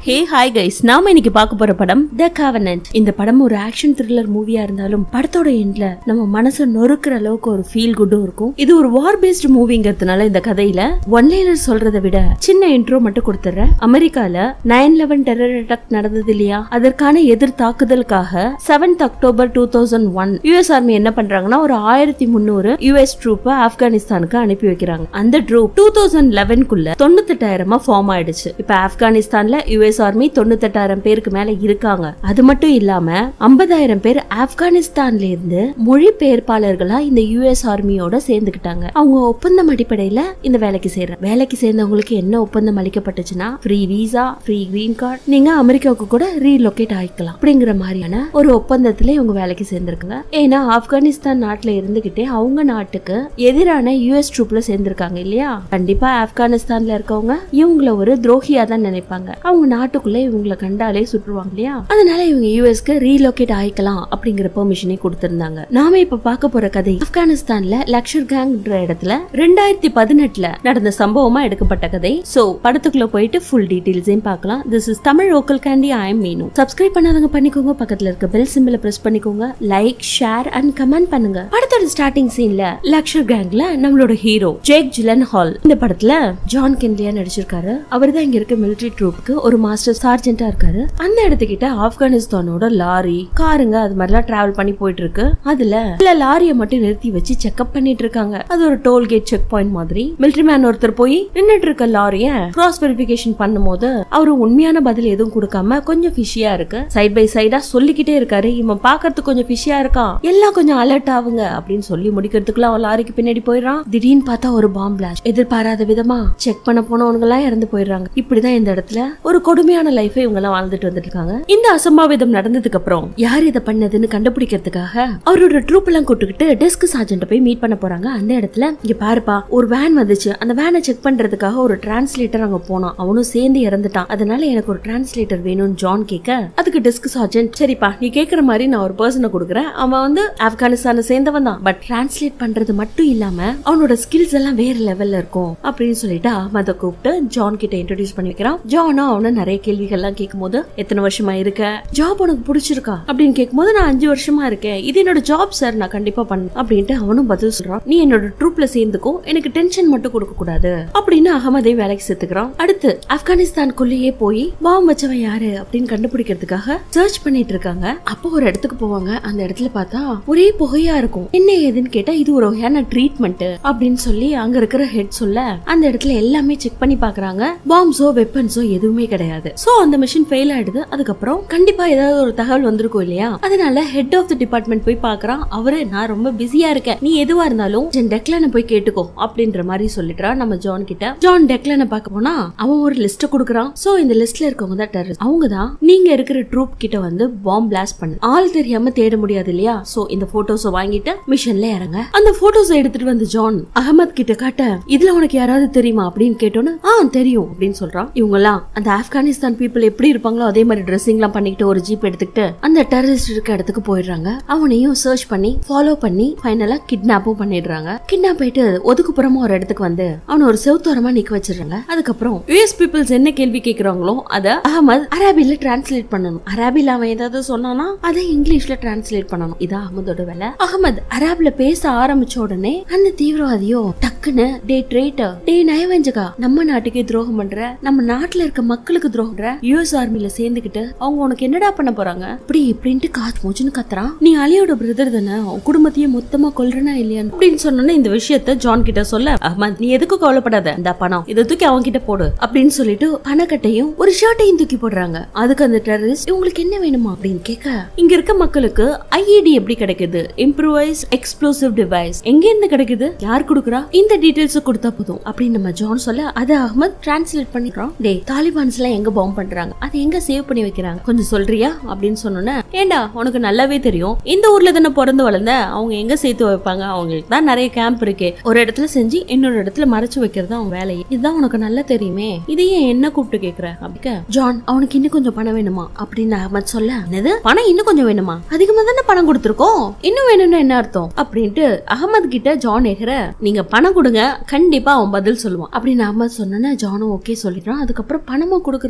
Hey hi guys நாம இன்னைக்கு பார்க்க போற படம் த காவனன்ட் இந்த படம் ஒரு ஆக்ஷன் த்ரில்லர் மூவியா இருந்தாலும் படத்தோட எண்ட்ல நம்ம மனசை நொறுக்குற அளவுக்கு ஒரு ஃபீல் குட்டும் இருக்கும் இது ஒரு வார் பேஸ்ட் மூவிங்கிறதுனால இந்த கதையில ஒன் லைனர் சொல்றதை விட சின்ன இன்ட்ரோ மட்டும் கொடுத்துறேன் அமெரிக்கால நைன் லெவன் டெரர் அட்டாக் நடந்தது இல்லையா அதற்கான எதிர் தாக்குதலுக்காக seventh October two thousand one US army என்ன பண்றாங்கன்னா ஒரு ஆயிரத்தி முந்நூறு யூஎஸ் ட்ரூப்பை ஆப்கானிஸ்தானுக்கு அனுப்பி வைக்கிறாங்க அந்த ட்ரூப் டூ தௌசண்ட் லெவன்குள்ள தொண்ணூத்தெட்டாயிரமா ஃபார்ம் ஆயிடுச்சு இப்ப ஆப்கானிஸ்தான்ல யுஎஸ் ஆர்மி தொண்ணூத்தெட்டாயிரம் பேருக்கு மேல இருக்காங்க அது மட்டும் இல்லாம ஐம்பதாயிரம் பேர் ஆப்கானிஸ்தான்ல இருந்து மொழிபெயர்ப்பாளர்களா இந்த யுஎஸ் ஆர்மியோட சேர்ந்துக்கிட்டாங்க அவங்க ஒப்பந்தம் அடிப்படையில இந்த வேலைக்கு சேர்ற வேலைக்கு சேர்ந்தவங்களுக்கு என்ன ஒப்பந்தம் அளிக்கப்பட்டுச்சுன்னா free visa free green card நீங்க அமெரிக்காவுக்கு கூட ரீலொகேட் ஆயிக்கலாம் அப்படிங்கிற மாதிரியான ஒரு ஒப்பந்தத்துல இவங்க வேலைக்கு சேர்ந்திருக்காங்க ஏன்னா ஆப்கானிஸ்தான் நாட்டுல இருந்துகிட்டே அவங்க நாட்டுக்கு எதிரான யுஎஸ் ட்ரூப்ல சேர்ந்திருக்காங்க இல்லையா கண்டிப்பா ஆப்கானிஸ்தான்ல இருக்கவங்க இவங்கள ஒரு துரோகியா தான் நினைப்பாங்க அவங்க நாட்டுக்குள்ள இவங்கள கண்டாலே சுற்றுவாங்க இல்லையா அதனால இவங்க யூஎஸ்க்கு ரீலோகேட் ஆயிக்கலாம் அப்படிங்கிற பெர்மிஷனே கொடுத்திருந்தாங்க நாம இப்ப பார்க்க போற கதை ஆப்கானிஸ்தான்ல லக்ஷர் கேங்ன்ற இடத்துல ரெண்டாயிரத்தி பதினெட்டுல நடந்த சம்பவமா எடுக்கப்பட்ட கதை சோ படத்துக்குள்ள போயிட்டு ஃபுல் டீடைல்ஸையும் பார்க்கலாம் this is Tamil local candy I am Meenu subscribe பண்ணாதவங்க பண்ணிக்கோங்க பக்கத்துல இருக்க பெல் சிம்பிள பிரஸ் பண்ணிக்கோங்க லைக் ஷேர் அண்ட் கமெண்ட் பண்ணுங்க படத்தோட ஸ்டார்டிங் சீன்ல லக்ஷர் கேங்ல நம்மளோட ஹீரோ ஜேக் ஜிலன் ஹால் இந்த படத்துல ஜான் கென்லியா நடிச்சிருக்காரு அவர் தான் இங்க இருக்க மிலிட்டரி ட்ரூப்புக்கு ஒரு மாஸ்டர் சார்ஜென்டா இருக்காரு அந்த இடத்துக்கிட்ட ஆப்கானிஸ்தானோட லாரி காருங்க அது மாதிரிலாம் டிராவல் பண்ணி போயிட்டு இருக்கு அதுல சில லாரியை மட்டும் நிறுத்தி வச்சு செக்அப் பண்ணிட்டு இருக்காங்க அது ஒரு டோல் கேட் செக் பாயிண்ட் மாதிரி மிலிட்டரி மேன் ஒருத்தர் போய் நின்னுட்டு இருக்க லாரிய கிராஸ் வெரிஃபிகேஷன் பண்ணும்போது அவரு உண்மையான பதில் எதுவும் கொடுக்காம கொஞ்சம் ஃபிஷியா இருக்கு சைட் பை சைடா சொல்லிக்கிட்டே இருக்காரு இவன் பாக்குறதுக்கு கொஞ்சம் ஃபிஷியா இருக்கான் எல்லாம் கொஞ்சம் அலர்ட் ஆகுங்க அப்படின்னு சொல்லி முடிக்கிறதுக்குள்ள அவன் லாரிக்கு பின்னாடி போயிடறான் திடீர்னு பார்த்தா ஒரு பாம் பிளாஸ்ட் எதிர்பாராத விதமா செக் பண்ண போனவங்க எல்லாம் இறந்து போயிடுறாங்க இப்படிதான் இந்த இடத்துல ஒரு கொடுமையான லைஃபை இவங்க எல்லாம் வாழ்ந்துட்டு வந்துட்டு இருக்காங்க இந்த அசம்பாவிதம் நடந்ததுக்கு அப்புறம் யார் இதை பண்ணதுன்னு கண்டுபிடிக்கிறதுக்காக அவரோட ட்ரூப் எல்லாம் கூட்டுக்கிட்டு டெஸ்க் சார்ஜென்ட் போய் மீட் பண்ண போறாங்க அந்த இடத்துல இங்க பாருப்பா ஒரு வேன் வந்துச்சு அந்த வேனை செக் பண்றதுக்காக ஒரு டிரான்ஸ்லேட்டர் அங்க போனான் அவனும் சேர்ந்து இறந்துட்டான் அதனால எனக்கு ஒரு டிரான்ஸ்லேட்டர் வேணும்னு ஜான் கேட்க அதுக்கு டெஸ்க் சார்ஜென்ட் சரிப்பா நீ கேக்குற மாதிரி நான் ஒரு பர்சனை கொடுக்குறேன் அவன் வந்து ஆப்கானிஸ்தானை சேர்ந்தவன் தான் பட் டிரான்ஸ்லேட் பண்றது மட்டும் இல்லாம அவனோட ஸ்கில்ஸ் எல்லாம் வேற லெவல்ல இருக்கும் அப்படின்னு சொல்லிட்டு அஹமதை கூப்பிட்டு ஜான் கிட்ட இன்ட்ரோடியூஸ் பண்ணி வைக்கிறான் ஜானும் அவனை நிறைய கேள்விகள்லாம் கேட்கும்போது எத்தனை வருஷமா இருக்க ஜாப் உனக்கு பிடிச்சிருக்கா அப்படின்னு கேட்கும்போது நான் அஞ்சு வருஷமா இருக்கேன் இது என்னோட ஜாப் சார் நான் கண்டிப்பா பண்ணேன் அப்படின்ட்டு அவனும் பதில் சொல்றான் நீ என்னோட ட்ரூப்ல சேர்ந்துக்கோ எனக்கு டென்ஷன் மட்டும் கொடுக்க கூடாது அப்படின்னு அகமதை வேலைக்கு சேர்த்துக்கிறான் அடுத்து ஆப்கானிஸ்தானுக்குள்ளேயே போய் பாம் வச்சவன் யாரு அப்படின்னு கண்டுபிடிக்கிறதுக்காக சர்ச் பண்ணிட்டு இருக்காங்க அப்போ ஒரு இடத்துக்கு போவாங்க அந்த இடத்துல பார்த்தா ஒரே புகையா இருக்கும் என்ன ஏதுன்னு கேட்டா இது ஒரு வகையான ட்ரீட்மெண்ட் அப்படின்னு சொல்லி அங்க இருக்கிற ஹெட் சொல்ல அந்த இடத்துல எல்லாமே செக் பண்ணி பாக்குறாங்க பாம்ஸோ வெப்பன்ஸோ எதுவுமே கிடையாது சோ அந்த மிஷின் ஃபெயில் ஆயிடுது அதுக்கப்புறம் கண்டிப்பா ஏதாவது ஒரு தகவல் வந்திருக்கும் இல்லையா அதனால ஹெட் ஆஃப் தி டிபார்ட்மெண்ட் போய் பாக்குறான் அவரு நான் ரொம்ப பிஸியா இருக்கேன் நீ எதுவா இருந்தாலும் ஜென் டெக்லனை போய் கேட்டுக்கோ அப்படின்ற மாதிரி சொல்லிடுறான் நம்ம ஜான் கிட்ட ஜான் டெக்லனை பார்க்க போனா அவன் ஒரு லிஸ்ட் கொடுக்குறான் சோ இந்த லிஸ்ட்ல இருக்கவங்க தான் டெரரிஸ்ட் அவங்க தான் நீங்க இருக்கிற ட்ரூப் கிட்ட வந்து பாம் பிளாஸ்ட் பண்ணு ஆள் தெரியாம தேட முடியாது இல்லையா சோ இந்த போட்டோஸ் வாங்கிட்டு மிஷன்ல இறங்க அந்த போட்டோஸ் எடுத்துட்டு வந்து ஜான் அகமத் கிட்ட காட்ட இதுல உனக்கு யாராவது தெரியுமா அப்படின்னு கேட்டோன்னு ஆ தெரியும் அப்படின்னு சொல்றான் இவங்க எல்லாம் அந்த ஆப்கானிஸ்தான் பீப்புள் எப்படி இருப்பாங்களோ அதே மாதிரி ட்ரெஸ்ஸிங் எல்லாம் பண்ணிக்கிட்டு ஒரு ஜீப் எடுத்துக்கிட்டு அந்த டெரரிஸ்ட் இருக்க இடத்துக்கு போயிடுறாங்க அவனையும் சர்ச் பண்ணி ஃபாலோ பண்ணி ஃபைனலா கிட்னாப்பும் பண்ணிடுறாங்க கிட்னாப் போயிட்டு ஒதுக்குப்புறமா ஒரு இடத்துக்கு வந்து அவனை ஒரு செவுத்தோரமா நிக்க வச்சிடுறாங்க அதுக்கப்புறம் யூஎஸ் பீப்புள்ஸ் என்ன கேள்வி கேக்குறாங்களோ அத அகமது அரபில டிரான்ஸ்லேட் பண்ணணும் அரபில அவன் ஏதாவது சொன்னானா அதை இங்கிலீஷ்ல டிரான்ஸ்லேட் பண்ணணும் இதான் அகமதோட வேலை அகமது அரபில பேச ஆரம்பிச்ச உடனே அந்த தீவிரவாதியோ டக்குன்னு டே ட்ரேட்டர் டே நயவஞ்சகா நம்ம நாட்டுக்கே துரோகம் பண்ற நம்ம நாட்டுல இருக்க மக்களுக்கு துரோகம் பண்ற யூஎஸ் ஆர்மில சேர்ந்துக்கிட்டு அவங்க உனக்கு என்னடா பண்ண போறாங்க இப்படி இப்படின்ட்டு காத்து மூச்சுன்னு கத்துறான் நீ அலியோட பிரதர் தானே உன் குடும்பத்தையே மொத்தமா கொல்றனா இல்லையா அப்படின்னு சொன்னோன்னே இந்த விஷயத்த ஜான் கிட்ட சொல்ல அஹ்மத் நீ எதுக்கும் கவலைப்படாத இந்த பணம் இதை தூக்கி அவன் கிட்ட போடு அப்படின்னு சொல்லிட்டு பணக்கட்டையும் ஒரு ஷர்ட்டையும் தூக்கி போடுறாங்க அதுக்கு அந்த டெரரிஸ்ட் உங்களுக்கு என்ன வேணுமா அப்படின்னு கேட்க இங்க இருக்க மக்களுக்கு ஐஇடி எப்படி கிடைக்குது இம்ப்ரூவைஸ் எக்ஸ்ப்ளோசிவ் டிவைஸ் எங்க இருந்து கிடைக்குது யார் கொடுக்குறா இந்த டீடைல்ஸ் கொடுத்தா போதும் அப்படின்னு நம்ம ஜான் சொல்ல அதை அஹ்மத் டிரான்ஸ்லேட் பண்ணிடுறோம் டே தாலிபான்ஸ் எல்லாம் எங்க பாம்பு பண்றாங்க அதை எங்க சேவ் பண்ணி வைக்கிறாங்க கொஞ்சம் சொல்றியா அப்படின்னு சொன்னோன்னே ஏண்டா உனக்கு நல்லாவே தெரியும் இந்த ஊர்ல தானே பிறந்து வளர்ந்த அவங்க எங்க சேர்த்து வைப்பாங்க அவங்களுக்கு தான் நிறைய கேம்ப் இருக்கே ஒரு இடத்துல செஞ்சு இன்னொரு இடத்துல மறைச்சு வைக்கிறது அவங்க வேலையை இதுதான் உனக்கு நல்லா தெரியுமே இதையே என்ன கூப்பிட்டு கேக்குற அப்படிக்க ஜான் அவனுக்கு இன்னும் கொஞ்சம் பணம் வேணுமா அப்படின்னு அஹமத் சொல்ல என்னது பணம் இன்னும் கொஞ்சம் வேணுமா அதிகமா தானே பணம் கொடுத்துருக்கோம் இன்னும் வேணும்னு என்ன அர்த்தம் அப்படின்ட்டு அகமத் கிட்ட ஜான் எகிற நீங்க பணம் கொடுங்க கண்டிப்பா அவன் பதில் சொல்லுவான் அப்படின்னு அகமத் சொன்னோன்னே ஜானும் ஓகே சொல்லிடுறான் அதுக்கப்புறம் பணமும் கொடுக்குறாங்க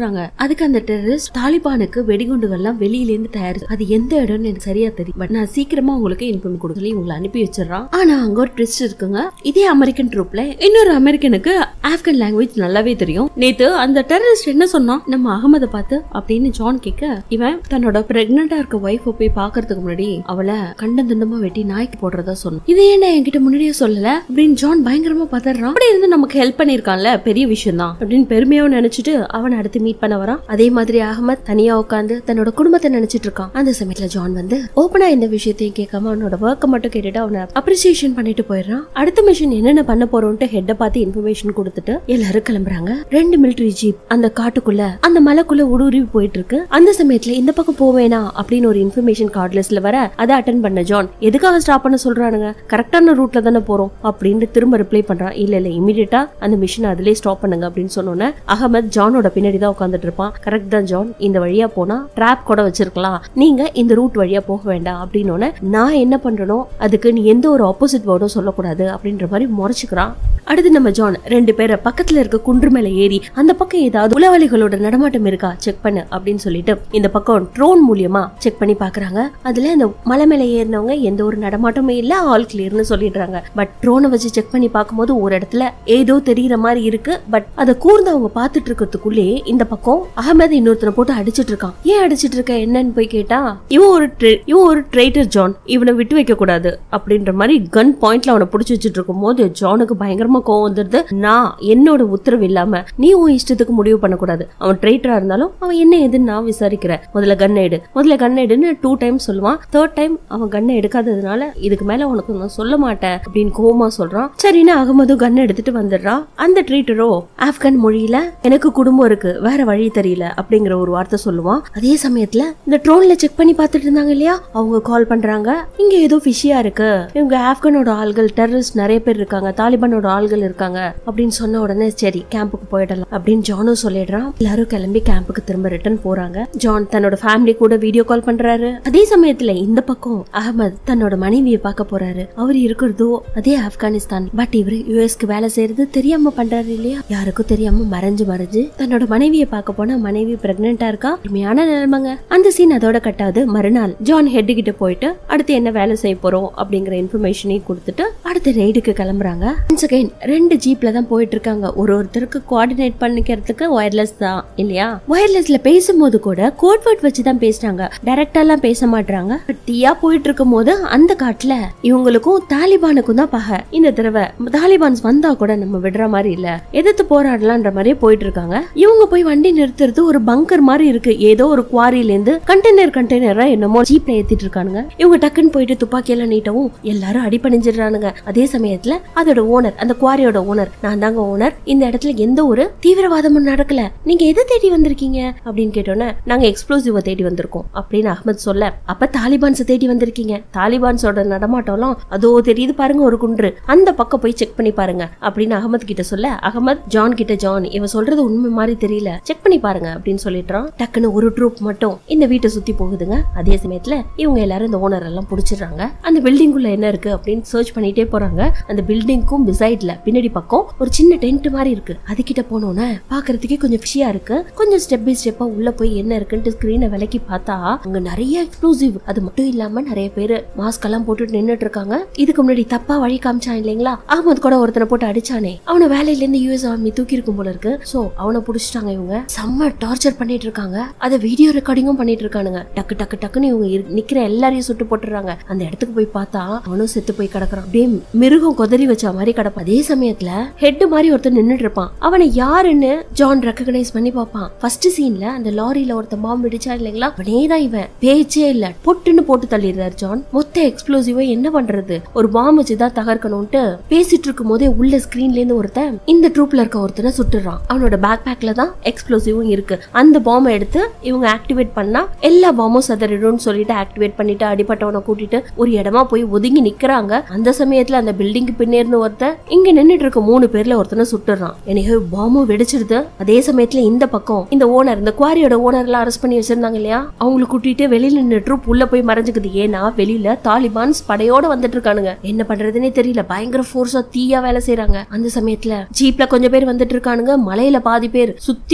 சொல்றாங்க அதுக்கு அந்த டெரரிஸ்ட் தாலிபானுக்கு வெடிகுண்டுகள்லாம் வெளியில இருந்து தயாரிச்சு அது எந்த இடம்னு எனக்கு சரியா தெரியும் பட் நான் சீக்கிரமா உங்களுக்கு இன்ஃபார்ம் கொடுக்க சொல்லி உங்களை அனுப்பி வச்சிடறான் ஆனா அங்க ஒரு ட்விஸ்ட் இருக்குங்க இதே அமெரிக்கன் ட்ரூப்ல இன்னொரு அமெரிக்கனுக்கு ஆப்கன் லாங்குவேஜ் நல்லாவே தெரியும் நேத்து அந்த டெரரிஸ்ட் என்ன சொன்னான் நம்ம அகமதை பார்த்து அப்படின்னு ஜான் கேட்க இவன் தன்னோட பிரெக்னண்டா இருக்க ஒய்ஃப போய் பாக்குறதுக்கு முன்னாடி அவளை கண்ட துண்டமா வெட்டி நாய்க்கு போடுறதா சொன்னான் இது ஏன்டா என்கிட்ட முன்னாடியே சொல்லல அப்படின்னு ஜான் பயங்கரமா பதறான் அப்படி இருந்து நமக்கு ஹெல்ப் பண்ணிருக்கான்ல பெரிய விஷயம் தான் அப்படின்னு பெருமையாவும் நினைச்சிட்டு அவனை அடுத்து மீட் பண்ண வரான் அதே மாதிரி அகமத் தனியா உட்காந்து தன்னோட குடும்பத்தை நினைச்சிட்டு இருக்கான் அந்த சமயத்துல ஜான் வந்து ஓப்பனா இந்த விஷயத்தையும் கேட்காம அவனோட ஒர்க்கை மட்டும் கேட்டுட்டு அவனை அப்ரிசியேஷன் பண்ணிட்டு போயிடுறான் அடுத்த மிஷன் என்னென்ன பண்ண போறோம்ட்டு ஹெட்ட பார்த்து இன்ஃபர்மேஷன் கொடுத்துட்டு எல்லாரும் கிளம்புறாங்க ரெண்டு மிலிட்டரி ஜீப் அந்த காட்டுக்குள்ள அந்த மலைக்குள்ள ஊடுருவி போயிட்டு இருக்கு அந்த சமயத்துல இந்த பக்கம் போவேனா அப்படின்னு ஒரு இன்ஃபர்மேஷன் கார்ட் லிஸ்ட்ல வர அதை அட்டன் பண்ண ஜான் எதுக்காக ஸ்டாப் பண்ண சொல்றானுங்க கரெக்டான ரூட்ல தானே போறோம் அப்படின்னு திரும்ப ரிப்ளை பண்றான் இல்ல இல்ல இமீடியட்டா அந்த மிஷின் அதிலே ஸ்டாப் பண்ணுங்க அப்படின்னு சொன்னோன்னே அகமத் ஜானோட பின்னாடி தான் உட்காந்துட்டு இருப்பான் கரெக்ட் தான் ஜான் இந்த வழியா போனா ட்ராப் கூட வச்சிருக்கலாம் நீங்க இந்த ரூட் வழியா போக வேண்டாம் அப்படின்னு நான் என்ன பண்றனோ அதுக்கு நீ எந்த ஒரு ஆப்போசிட் வேர்டும் சொல்லக்கூடாது அப்படின்ற மாதிரி முறைச்சுக்கிறான் அடுத்து நம்ம ஜான் ரெண்டு பேரை பக்கத்துல இருக்க குன்று மேல ஏறி அந்த பக்கம் ஏதாவது உளவாளிகளோட நடமாட்டம் இருக்கா செக் பண்ணு அப்படின்னு சொல்லிட்டு இந்த பக்கம் ட்ரோன் மூலியமா செக் பண்ணி பாக்குறாங்க அதுல இந்த மலை மேல ஏறினவங்க எந்த ஒரு நடமாட்டமும் இல்ல ஆல் கிளியர்னு சொல்லிடுறாங்க பட் ட்ரோனை வச்சு செக் பண்ணி பார்க்கும்போது ஒரு இடத்துல ஏதோ தெரியுற மாதிரி இருக்கு பட் அதை கூர்ந்து அவங்க பார்த்துட்டு இருக்கிறதுக்குள்ளே இந்த பக்கம் அகமது இன்னொருத்தனை போட்டு அடிச்சிட்டு இருக்கான் ஏன் அடிச்சிட்டு இருக்க என்னன்னு போய் கேட்டா இவன் ஒரு tra- இவன் ஒரு ட்ரைட்டர் ஜான் இவனை விட்டு வைக்க கூடாது அப்படின்ற மாதிரி கன் பாயிண்ட்ல அவனை பிடிச்சி வச்சிட்டு இருக்கும் போது ஜானுக்கு பயங்கரமா கோவம் வந்துடுது நான் என்னோட உத்தரவு இல்லாம நீ உன் இஷ்டத்துக்கு முடிவு பண்ணக்கூடாது அவன் ட்ரைட்டரா இருந்தாலும் அவன் என்ன ஏதுன்னு நான் விசாரிக்கிறேன் முதல்ல கன் எடு முதல்ல கன் எடுன்னு டூ டைம் சொல்லுவான் தேர்ட் டைம் அவன் கண்ணை எடுக்காததுனால இதுக்கு மேல உனக்கு நான் சொல்ல மாட்டேன் அப்படின்னு கோவமா சொல்றான் சரின்னு அகமது கன் எடுத்துட்டு வந்துடுறான் அந்த ட்ரீட்டரோ ஆப்கன் மொழியில எனக்கு குடும்பம் இருக்கு வேற வழி தெரியல அப்படிங்கிற ஒரு வார்த்தை சொல்லுவான் அதே சமயத்துல இந்த ட்ரோன்ல செக் பண்ணி பார்த்துட்டு இருந்தாங்க இல்லையா அவங்க கால் பண்றாங்க இங்க ஏதோ ஃபிஷியா இருக்கு இவங்க ஆப்கனோட ஆள்கள் டெரரிஸ்ட் நிறைய பேர் இருக்காங்க தாலிபானோட ஆள்கள் இருக்காங்க அப்படின்னு சொன்ன உடனே சரி கேம்புக்கு போயிடலாம் அப்படின்னு ஜானும் சொல்லிடுறான் எல்லாரும் கிளம்பி கேம்புக்கு திரும்ப ரிட்டர்ன் போறாங்க ஜான் தன்னோட ஃபேமிலி கூட வீடியோ கால் பண்றாரு அதே சமயத்துல இந்த பக்கம் அகமது தன்னோட மனைவியை பார்க்க போறாரு அவர் இருக்கிறதோ அதே ஆப்கானிஸ்தான் பட் இவரு யுஎஸ்க்கு வேலை செய்யறது தெரியாம பண்றாரு இல்லையா யாருக்கும் தெரியாம மறைஞ்சு மறைஞ்சு தன்னோட மனைவியை பார்க்க போனா மனைவி பிரெக்னெண்டா இருக்கா உண்மையான நிலைமைங்க அந்த சீன் அதோட கட்டாது மறுநாள் ஜான் ஹெட் கிட்ட போயிட்டு அடுத்து என்ன வேலை செய்ய போறோம் அப்படிங்கிற இன்ஃபர்மேஷனையும் கொடுத்துட்டு அடுத்த ரைடுக்கு கிளம்புறாங்க ஒன்ஸ் அகைன் ரெண்டு ஜீப்ல தான் போயிட்டு இருக்காங்க ஒரு ஒருத்தருக்கு கோஆர்டினேட் பண்ணிக்கிறதுக்கு ஒயர்லெஸ் தான் இல்லையா ஒயர்லெஸ்ல பேசும்போது கூட கோட் வேர்ட் வச்சு தான் பேசுறாங்க டைரக்டா எல்லாம் பேச மாட்டாங்க டீயா போயிட்டு இருக்கும் போது அந்த காட்டுல இவங்களுக்கும் தாலிபானுக்கும் தான் பகை இந்த தடவை தாலிபான்ஸ் வந்தா கூட நம்ம விடுற மாதிரி இல்ல எதிர்த்து போராடலான்ற மாதிரியே போயிட்டு இருக்காங்க இவங்க போய் வண்டி நிறுத்துறது ஒரு பங்கர் மாதிரி இருக்கு ஏதோ ஒரு குவாரியில இருந்து கண்டெய்னர் கண்டெய்னரா என்னமோ ஜீப்ல ஏத்திட்டு இருக்கானுங்க இவங்க டக்குன்னு போயிட்டு துப்பாக்கி எல்லாம் நீட்டவும் எல்லாரும் அடிபணிஞ்சிடுறானுங்க அதே சமயத்துல அதோட ஓனர் அந்த குவாரியோட ஓனர் நான் தாங்க ஓனர் இந்த இடத்துல எந்த ஒரு தீவிரவாதமும் நடக்கல நீங்க எதை தேடி வந்திருக்கீங்க அப்படின்னு கேட்டோன்னே நாங்க எக்ஸ்ப்ளோசிவ தேடி வந்திருக்கோம் அப்படின்னு அஹ்மத் சொல்ல அப்ப தாலிபான்ஸ் தேடி வந்திருக்கீங்க தாலிபான்ஸோட நடமாட்டம்லாம் அதோ தெரியுது பாருங்க ஒரு குன்று அந்த பக்கம் போய் செக் பண்ணி பாருங்க அப்படின்னு அகமத் கிட்ட சொல்ல அகமத் ஜான் கிட்ட ஜான் இவன் சொல்றது உண்மை மாதிரி தெரியல செக் பண்ணி பாருங்க அப்படின்னு சொல்லிடுறான் டக்குன்னு ஒரு ட்ரூப் மட்டும் இந்த வீட்டை சுத்தி போகுதுங்க அதே சமயத்துல இவங்க எல்லாரும் இந்த ஓனர் எல்லாம் புடிச்சிடுறாங்க அந்த பில்டிங் உள்ள என்ன இருக்கு அப்படின்னு சர்ச் பண்ணிட்டே போறாங்க அந்த பில்டிங்க்கும் பிசைட்ல பின்னாடி பக்கம் ஒரு சின்ன டென்ட் மாதிரி இருக்கு அது கிட்ட போனோன்னே பாக்குறதுக்கே கொஞ்சம் ஃபிஷியா இருக்கு கொஞ்சம் ஸ்டெப் பை ஸ்டெப்பா உள்ள போய் என்ன இருக்குன்ட்டு ஸ்கிரீனை விலக்கி பார்த்தா அங்க நிறைய எக்ஸ்ப்ளோசிவ் அது மட்டும் இல்லாம நிறைய பேர் மாஸ்க் எல்லாம் போட்டுட்டு நின்னுட்டு இருக்காங்க இதுக்கு முன்னாடி தப்பா வழி காமிச்சான் இல்லைங்களா அகமது கூட ஒருத்தனை போட்டு அடிச்சானே அவனை வேலையில இருந்து யூஎஸ் ஆர்மி தூக்கி இருக்கும் போல இருக்கு சோ அவனை புடிச்சிட்டாங்க இவங்க செம்ம டார்ச்சர் பண்ணிட்டு இருக்காங்க அதை வீடியோ ரெக்கார்டிங்கும் பண்ணிட்டு இருக்கானுங்க டக்கு டக்கு டக்குன்னு இவங்க இரு- நிக்கிற எல்லாரையும் சுட்டு போட்டுறாங்க அந்த இடத்துக்கு போய் பார்த்தா அவனும் செத்து போய் கிடக்குறான் அப்படியே மிருகம் கொதறி வச்ச மாதிரி கிடப்பான் அதே சமயத்துல ஹெட் மாதிரி ஒருத்தன் நின்னுட்டு இருப்பான் அவனை யாருன்னு ஜான் ரெக்கக்னைஸ் பண்ணி பார்ப்பான் ஃபர்ஸ்ட் சீன்ல அந்த லாரியில ஒருத்தன் பாம்பு இடிச்சா இல்லைங்களா அவனே தான் இவன் பேச்சே இல்ல பொட்டுன்னு போட்டு தள்ளிடுறாரு ஜான் மொத்த எக்ஸ்ப்ளோசிவா என்ன பண்றது ஒரு பாம்பு வச்சு தான் தகர்க்கணும்ட்டு பேசிட்டு இருக்கும் போதே உள்ள ஸ்கிரீன்ல இருந்து ஒருத்தன் இந்த ட்ரூப்ல இருக்க ஒருத்தனை சுட்டுறான் அவனோட பேக் பேக்ல தான் எக்ஸ்ப்ளோசிவும் இருக்கு அந்த பாம்பை எடுத்து இவங்க ஆக்டிவேட் பண்ணா எல்லா பாம்பும் சதறிடும்னு சொல்லிட்டு ஆக்டிவேட் பண்ணிட்டு அடிப்பட்டவனை கூட்டிட்டு ஒரு இடமா போய் ஒதுங்கி நிக்கிறாங்க அந்த சமயத்துல அந்த பில்டிங்க்கு பின்னே இருந்து ஒருத்தன் இங்க நின்னுட்டு இருக்க மூணு பேர்ல ஒருத்தனை சுட்டுறான் எனக்கு பாம்பும் வெடிச்சிடுது அதே சமயத்துல இந்த பக்கம் இந்த ஓனர் இந்த குவாரியோட ஓனர் எல்லாம் அரெஸ்ட் பண்ணி வச்சிருந்தாங்க இல்லையா அவங்களை கூட்டிட்டு வெளியில நின்று ட்ரூப் உள்ள போய் மறைஞ்சுக்குது ஏன்னா வெளியில தாலிபான்ஸ் படையோட வந்துட்டு இருக்கானுங்க என்ன பண்றதுன்னே தெரியல பயங்கர ஃபோர்ஸா தீயா வேலை செய்றாங்க அந்த சமயத்துல ஜீப்ல கொஞ்சம் பேர் வந்துட்டு இருக்கானுங்க மலையில பாதி பேர் சுத்தி சரௌண்டிங்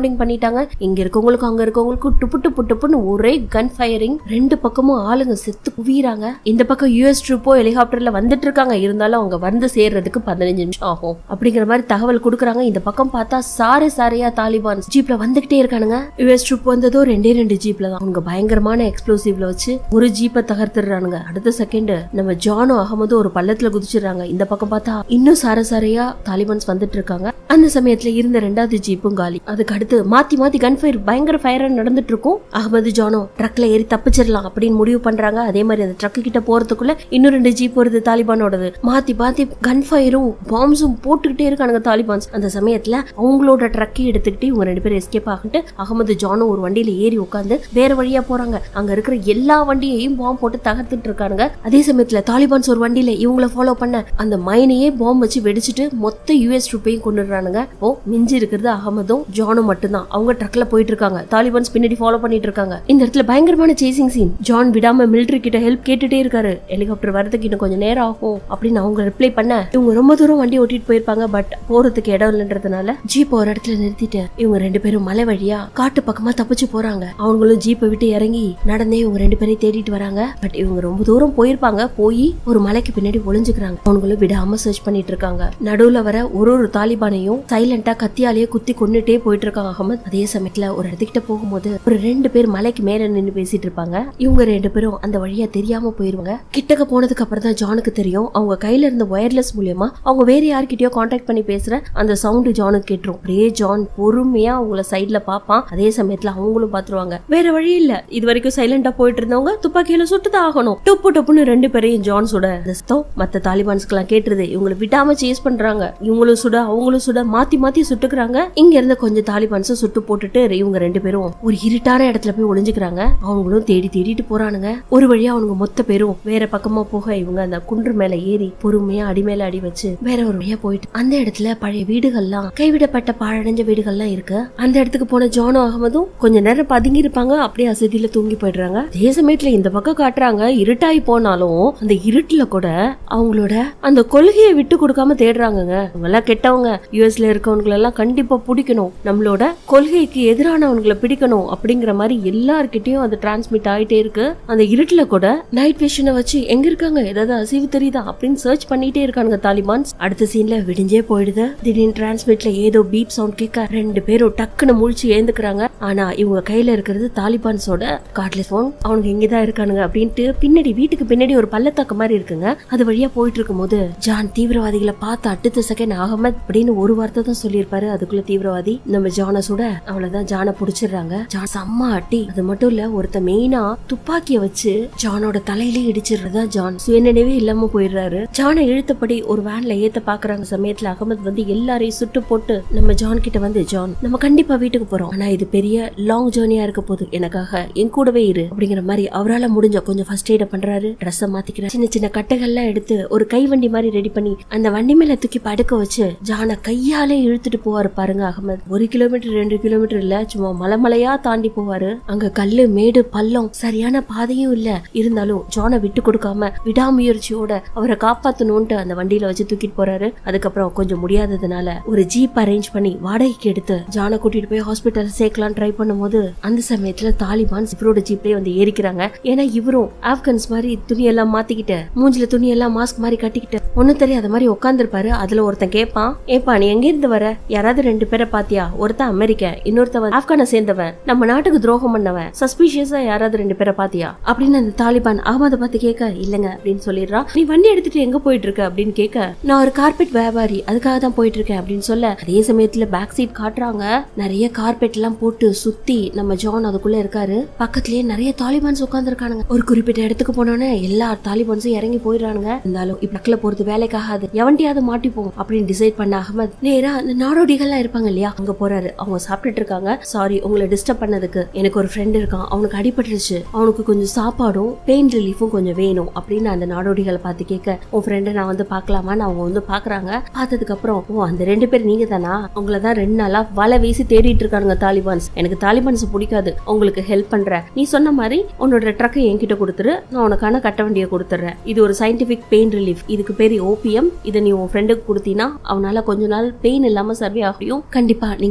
பாம்பிங் பண்ணிட்டாங்க இங்க இருக்கவங்களுக்கு அங்க இருக்கவங்களுக்கு டுப்பு டுப்பு டுப்புன்னு ஒரே கன் ஃபயரிங் ரெண்டு பக்கமும் ஆளுங்க செத்து குவியறாங்க இந்த பக்கம் யூஎஸ் ட்ரூப்போ ஹெலிகாப்டர்ல வந்துட்டு இருக்காங்க இருந்தாலும் அவங்க வந்து சேர்றதுக்கு பதினஞ்சு நிமிஷம் ஆகும் அப்படிங்கிற மாதிரி தகவல் கொடுக்குறாங்க இந்த பக்கம் பார்த்தா சாரை சாரையா தாலிபான் ஜீப்ல வந்துகிட்டே இருக்கானுங்க யூஎஸ் ட்ரூப் வந்ததோ ரெண்டே ரெண்டு ஜீப்ல தான் அவங்க பயங்கரமான எக்ஸ்ப்ளோசிவ்ல வச்சு ஒரு ஜீப்பை தகர்த்துறானுங்க அடுத்த செகண்ட் நம்ம ஜானோ அகமது ஒரு பள்ளத்துல குதிச்சிடுறாங்க இந்த பக்கம் பார்த்தா இன்னும் சார சாரையா தாலிபான்ஸ் வந்துட்டு இருக்காங்க அந்த சமயத்துல இருந்த ரெண்டாவது ஜீப்பும் காலி அதுக்கு அடுத்து மாத்தி மாத்தி கன் ஃபயர் பயங்கர ஃபயரா நடந்துட்டு இருக்கும் அகமது ஜானோ ட்ரக்ல ஏறி தப்பிச்சிடலாம் அப்படின்னு முடிவு பண்றாங்க அதே மாதிரி அந்த ட்ரக் கிட்ட போறதுக்குள்ள இன்னும் ரெண்டு ஜீப் வருது தாலிபானோடது மாத்தி மாத்தி கன் ஃபயரும் பாம்ஸும் போட்டுக்கிட்டே இருக்கானுங்க தாலிபான்ஸ் அந்த சமயத்துல அவங்களோட ட்ரக்கை எடுத்துக்கிட்டு இவங்க ரெண்டு பேரும் எஸ்கேப் ஆகிட்டு அகமது ஜானோ ஒரு வண்டியில ஏறி உட்காந்து வேற வழியா போறாங்க அங்க இருக்கிற எல்லா வண்டியையும் பாம்பு போட்டு தகர்த்துட்டு இருக்கானுங்க அதே சமயத்துல தாலிபான்ஸ் ஒரு வண்டியில இவங்கள ஃபாலோ பண்ண அந்த மைனையே பாம்பு வச்சு வெடிச்சிட்டு மொத்த யூஎஸ் ட்ரூப்பையும் கொண்டுடுறானுங்க ஓ மிஞ்சி இருக்கிறது அகமதும் ஜானும் மட்டும்தான் அவங்க ட்ரக்ல போயிட்டு இருக்காங்க தாலிபான்ஸ் பின்னாடி ஃபாலோ பண்ணிட்டு இருக்காங்க இந்த இடத்துல பயங்கரமான சேசிங் சீன் ஜான் விடாம மிலிட்டரி கிட்ட ஹெல்ப் கேட்டுட்டே இருக்காரு ஹெலிகாப்டர் வரதுக்கு இன்னும் கொஞ்சம் நேரம் ஆகும் அப்படின்னு அவங்க ரிப்ளை பண்ண இவங்க ரொம்ப தூரம் வண்டி ஓட்டிட்டு போயிருப்பாங்க பட் போறதுக்கு இடம் இல்லைன்றதுனால ஜீப் ஒரு இடத்துல நிறுத்திட்டு இவங்க ரெண்டு பேரும் மலை வழியா காட்டு பக்கமா தப்பிச்சு போறாங்க அவங்களும் ஜீப்பை விட்டு இறங்கி நடந்தே இவங்க ரெண்டு பேரையும் தேடிட்டு வராங்க பட் இவங்க ரொம்ப தூரம் போயிருப்பாங்க போய் ஒரு மலைக்கு பின்னாடி ஒளிஞ்சுக்கிறாங்க அவங்களும் விடாம சர்ச் பண்ணிட்டு இருக்காங்க நடுவுல வர ஒரு ஒரு தாலிபானையும் சைலண்டா கத்தியாலேயே குத்தி கொண்டுட்டே போயிட்டு இருக்காங்க அகமது அதே சமயத்துல ஒரு இடத்துக்கிட்ட போகும்போது ஒரு ரெண்டு பேர் மலைக்கு மேல நின்னு பேசிட்டு இருப்பாங்க இவங்க ரெண்டு பேரும் அந்த வழியா தெரியாம போயிருவாங்க கிட்டக்க போனதுக்கு அப்புறம் தான் ஜானுக்கு தெரியும் அவங்க கையில இருந்த ஒயர்லெஸ் மூலியமா அவங்க வேற யார்கிட்டயோ காண்டாக்ட் பண்ணி பேசுற அந்த சவுண்டு ஜானுக்கு கேட்டுரும் அப்படியே ஜான் பொறுமையா அவங்கள சைட்ல பாப்பான் அதே சமயத்துல அவங்களும் பாத்துருவாங்க வேற வழி இல்ல இது வரைக்கும் சைலண்டா போயிட்டு இருந்தவங்க துப்பாக்கியில சுட்டுதான் ஆகணும் டொப்பு டொப்புன்னு ரெண்டு பேரையும் ஜான் சுட அந்த சத்தம் மத்த தாலிபான்ஸ்க்கு எல்லாம் கேட்டுருது இவங்களை விடாம சேஸ் பண்றாங்க இவங்களும் சுட அவங்களும் சுட மாத்தி மாத்தி சுட்டுக்கிறாங்க இங்க இருந்த கொஞ்சம் தாலிபான்ஸை சுட்டு போட்டுட்டு இவங்க ரெண்டு பேரும் ஒரு இருட்டான இடத்துல போய் ஒளிஞ்சுக்கிறாங்க அவங்களும் தேடி தேடிட்டு போறானுங்க ஒரு வழியா அவனுங்க மொத்த பேரும் வேற பக்கமா போக இவங்க அந்த குன்று மேல ஏறி பொறுமையா அடி மேல அடி வச்சு வேற ஒரு வழியா போயிட்டு அந்த இடத்துல பழைய வீடுகள்லாம் கைவிடப்பட்ட பாழடைஞ்ச வீடுகள்லாம் இருக்கு அந்த இடத்துக்கு போன ஜானோ அகமதும் கொஞ்ச நேரம் பதுங்கி இருப்பாங்க அப்படியே அசதியில தூங்கி போயிடுறாங்க அதே சமயத்துல இந்த பக்கம் காட்டுறாங்க இருட்டாயி போனாலும் அந்த இருட்டுல கூட அவங்களோட அந்த கொள்கையை விட்டு கொடுக்காம தேடுறாங்கங்க அவங்க எல்லாம் கெட்டவங்க யூஎஸ்ல இருக்கவங்களை எல்லாம் கண்டிப்பா பிடிக்கணும் நம்மளோட கொள்கைக்கு எதிரானவங்களை பிடிக்கணும் அப்படிங்கிற மாதிரி எல்லார்கிட்டயும் அது டிரான்ஸ்மிட் ஆயிட்டே இருக்கு அந்த இருட்டுல கூட நைட் விஷனை வச்சு எங்க இருக்காங்க ஏதாவது அசைவு தெரியுதா அப்படின்னு சர்ச் பண்ணிட்டே இருக்கானுங்க தாலிபான்ஸ் அடுத்த சீன்ல விடிஞ்சே போயிடுது திடீர்னு டிரான்ஸ்மிட்ல ஏதோ பீப் சவுண்ட் கேட்க ரெண்டு பேரும் டக்குன்னு முழிச்சு ஏந்துக்கிறாங்க ஆனா இவங்க கையில இருக்கிறது தாலிபான்ஸோட கார்ட்லெஸ் போன் அவனுங்க இங்கதான் இருக்கானுங்க அப்படின்ட்டு பின்னாடி வீட்டுக்கு பின்னாடி ஒரு பள்ளத்தாக்கு மாதிரி இருக்குங்க அது வழியா போயிட்டு இருக்கும்போது ஜான் தீவிரவாதிகளை பார்த்து அடுத்த செகண்ட் அகமத் அப்படின்னு ஒரு வார்த்தை தான் சொல்லியிருப்பாரு அதுக்குள்ள தீவிரவாதி நம்ம ஜானை சுட அவ்வளவுதான் ஜானை புடிச்சிடுறாங்க ஜான் செம்ம அட்டி அது மட்டும் இல்ல ஒருத்த மெயினா துப்பாக்கிய வச்சு ஜானோட தலையிலே இடிச்சிடுறதா ஜான் சுயநினைவே இல்லாம போயிடுறாரு ஜானை இழுத்தபடி ஒரு வேன்ல ஏத்த பாக்குறாங்க சமயத்துல அகமத் வந்து எல்லாரையும் சுட்டு போட்டு நம்ம ஜான் கிட்ட வந்து ஜான் நம்ம கண்டிப்பா வீட்டுக்கு போறோம் ஆனா இது பெரிய லாங் ஜேர்னியா இருக்க போகுது எனக்காக என் கூடவே இரு அப்படிங்கிற மாதிரி அவரால முடிஞ்ச கொஞ்சம் ஃபர்ஸ்ட் எய்ட பண்றாரு ட்ரெஸ்ஸ மாத்திக்கிறாரு சின்ன சின்ன கட்டைகள்லாம் எடுத்து ஒரு கை வண்டி மாதிரி ரெடி பண்ணி அந்த வண்டி மேல தூக்கி படுக்க வச்சு ஜானை கையாலே இழுத்துட்டு போவாரு பாருங்க அகமத் ஒரு கிலோமீட்டர் ரெண்டு கிலோமீட்டர் இல்ல சும்மா மலைமலையா தாண்டி போவாரு அங்க கல்லு மேடு பள்ளம் சரியான பாதையும் இல்ல இருந்தாலும் ஜானை விட்டு கொடுக்காம விடாமுயற்சியோட அவரை காப்பாத்தணும்ட்டு அந்த வண்டியில வச்சு தூக்கிட்டு போறாரு அதுக்கப்புறம் கொஞ்சம் முடியாததுனால ஒரு ஜீப் அரேஞ்ச் பண்ணி வாடகைக்கு எடுத்து ஜானை கூட்டிட்டு போய் ஹாஸ்பிட்டல் சேர்க்கலாம் ட்ரை பண்ணும்போது அந்த சமயத்துல தாலிபான்ஸ் இவரோட ஜீப்லயே வந்து ஏறிக்கிறாங்க ஏன்னா இவரும் ஆப்கன்ஸ் மாதிரி துணியெல்லாம் மாத்திக்கிட்டு மூஞ்சில துணியெல்லாம் மாஸ்க் மாதிரி கட்டிக்கிட்டு ஒண்ணும் தெரியாத மாதிரி உட்காந்துருப்பாரு அதுல ஒருத்தன் கேட்பான் ஏப்பா நீ எங்க இருந்து வர யாராவது ரெண்டு பேரை பாத்தியா ஒருத்தன் அமெரிக்க இன்னொருத்தவன் ஆப்கானை சேர்ந்தவன் நம்ம நாட்டுக்கு துரோகம் பண்ணவன் சஸ்பீஷியஸா யாராவது ரெண்டு பேரை பாத்தியா அப்படின்னு அந்த தாலிபான் அகமத பார்த்து கேட்க இல்லங்க அப்படின்னு சொல்லிடுறான் நீ வண்டி எடுத்துட்டு எங்க போயிட்டு இருக்க அப்படின்னு கேட்க நான் ஒரு கார்பெட் வியாபாரி அதுக்காக தான் போயிட்டு இருக்கேன் அப்படின்னு சொல்ல அதே சமயத்துல பேக் சீட் காட்டுறாங்க நிறைய கார்பெட் எல்லாம் போட்டு சுத்தி நம்ம ஜான் அதுக்குள்ள இருக்காரு பக்கத்துலயே நிறைய தாலிபான்ஸ் உட்காந்துருக்கானுங்க ஒரு குறிப்பிட்ட இடத்துக்கு போனோன்னே எல்லா தாலிபான்ஸும் இறங்கி போயிடுறானுங்க இருந்தாலும் இப்ப பக்கத்துல போறது வேலைக்காகாது எவன்ட்டியாவது மாட்டிப்போம் அப்படின்னு டிசைட் பண்ண அகமத் நேரா அந்த நாடோடிகள்லாம் இருப்பாங்க இல்லையா அங்க போறாரு அவங்க சாப்பிட்டுட்டு இருக்காங்க சாரி உங்களை டிஸ்டர்ப் பண்ணதுக்கு எனக்கு ஒரு ஃப்ரெண்ட் இருக்கான் அவனுக்கு அடிபட்டுருச்சு அவனுக்கு கொஞ்சம் சாப்பாடும் பெயின் ரிலீஃபும் கொஞ்சம் வேணும் அப்படின்னு அந்த நாடோடிகளை பார்த்து கேட்க உன் ஃப்ரெண்டை நான் வந்து பார்க்கலாமான்னு அவங்க வந்து பாக்குறாங்க பார்த்ததுக்கு அப்புறம் ஓ அந்த ரெண்டு பேர் நீங்க தானா உங்களை தான் ரெண்டு நாளா வலை வீசி தேடிட்டு இருக்கானுங்க தாலிபான்ஸ் எனக்கு தாலிபான்ஸ் பிடிக்காது உங்களுக்கு ஹெல்ப் பண்றேன் நீ சொன்ன மாதிரி உன்னோட ட்ரக்கை என்கிட்ட கொடுத்துரு நான் உனக்கான கட்ட வண்டியை கொடுத்துறேன் இது ஒரு சயின்டிபிக் பெயின் ரிலீஃப் இதுக்கு பேரு ஓபிஎம் இதை நீ உன் ஃப்ரெண்டுக்கு கொடுத்தீங்கன்னா அவனால கொஞ்ச நாள் பெயின் இல்லாம சர்வே ஆகியும் கண்டிப்பா நீங்க ரெண்டு பேரும்